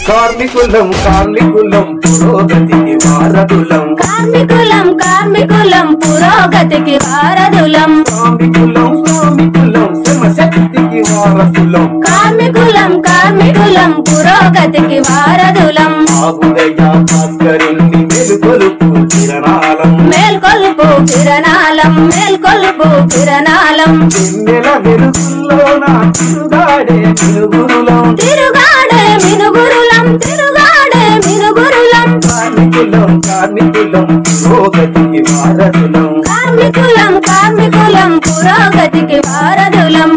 కార్మికులం కార్మికులం పురోగతికి వారధులం కార్మికులం కార్మికులం పురోగతికి వారధులం శ్రామికులం శ్రామికులం శ్రమ శక్తికి వారసులం కార్మికులం కార్మికులం పురోగతికి వారధులం ఆగుదయ భాస్కరుణ్ణి మెలుగొలుపు కిరణాలం మేల్కొల్పు కిరణాలం మేల్కొల్పు కిరణాలం వెన్నెల వెలుగుల్లో నా తిరుగాడే తిరుగురులం తిరుగాడే మినుగురులం తిరుగాడే మినుగురులం కార్మికులం కార్మికులం పురోగతికి వారధులం కార్మికులం కార్మికులం పురోగతికి వారధులం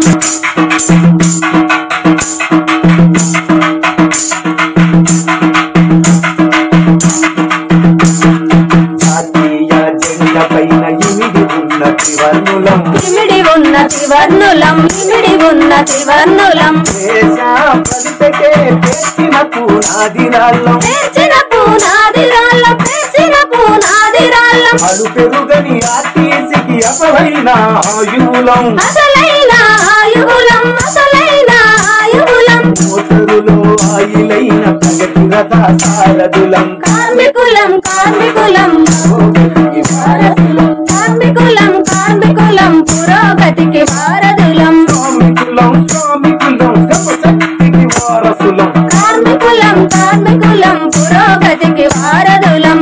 జాతీయ జెండ పైన ఇమిడి ఉన్న త్రివర్ణులం ఇమిడి ఉన్న త్రివర్ణులం ఇమిడి ఉన్న త్రివర్ణులం దేశ ఫలితకే పేర్చిన పునాదిరాళ్ళం పేర్చిన పూనాదిరాళ్ళం పేర్చిన పూనాదిరాళ్ళం అలు పెరుగని ఆర్టీసీకి అసలైన ఆయువులం అసలైన ఆయుగులం అసలైన ఆయుగులం మోటరులో ఆయిలైన ప్రగతి రథ సారథులం కార్మికులం కార్మికులం పురోగతికి వారసులం కార్మికులం కార్మికులం పురోగతికి వారధులం శ్రామికులం శ్రామికులం శ్రమశక్తికి వారసులం కార్మికులం కార్మికులం పురోగతికి వారధులం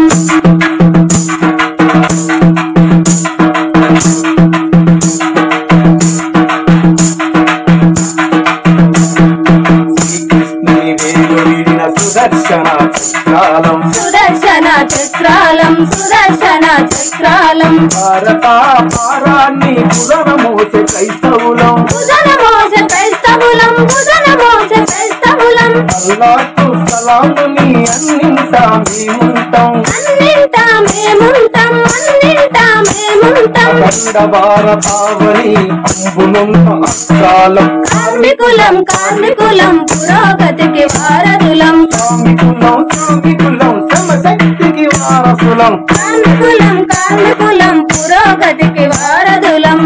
శ్రీకృష్ణుని వేలు విడిన సుదర్శన చక్రాలం సుదర్శన చక్రాలం సుదర్శన చక్రాలం భారత భారాన్ని పురవ మోసే క్రైస్తవులం భుజన మోస క్రైస్తవులం భుజన మోస క్రైస్తవులం అల్లాకు సలాముని అన్నింటా మేముంటాం అన్నింటా మేముంటాం అన్నింటా మేముంటాం అఖండ భారతావని అంబునున్న అస్త్రాలం కార్మికులం కార్మికులం పురోగతికి వారధులం శ్రామికులం శ్రామికులం శ్రమశక్తికి వారసులం కార్మికులం కార్మికులం పురోగతికి వారధులం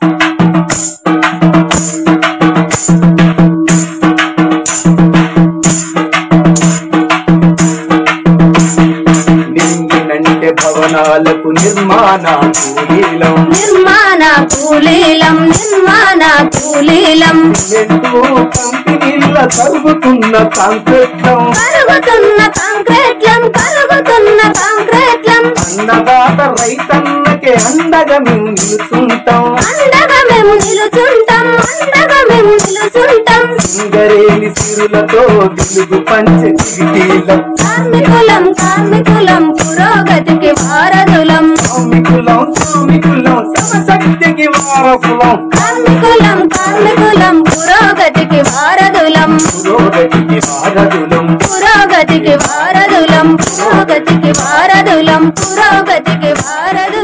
నింగినంటే భవనాలకు నిర్మాణ కూలీలం నిర్మాణ కూలీలం నిర్మాణ కూలీలం సిమెంటు కంపెనీల కరుగుతున్న కాంక్రీట్లం కరుగుతున్న కాంక్రీట్లం కరుగుతున్న కాంక్రీట్లం అన్నదాత రైతన్నకే అండగా మేము నిలుచుంటాం అండగా మేము నిలుచుంటాం అండగా మేము నిలుచుంటాం సింగరేణి సిరులతో వెలుగు పంచే చిగిటీలం కార్మికులం కార్మికులం పురోగతికి వారధులం శ్రామికులం శ్రామికులం శ్రమశక్తికి వారసులం కార్మికులం కార్మికులం పురోగతికి వారధులం పురోగతికి వారధులం పురోగతికి వారధులం పురోగతికి వారధులం పురోగతికి వారధులం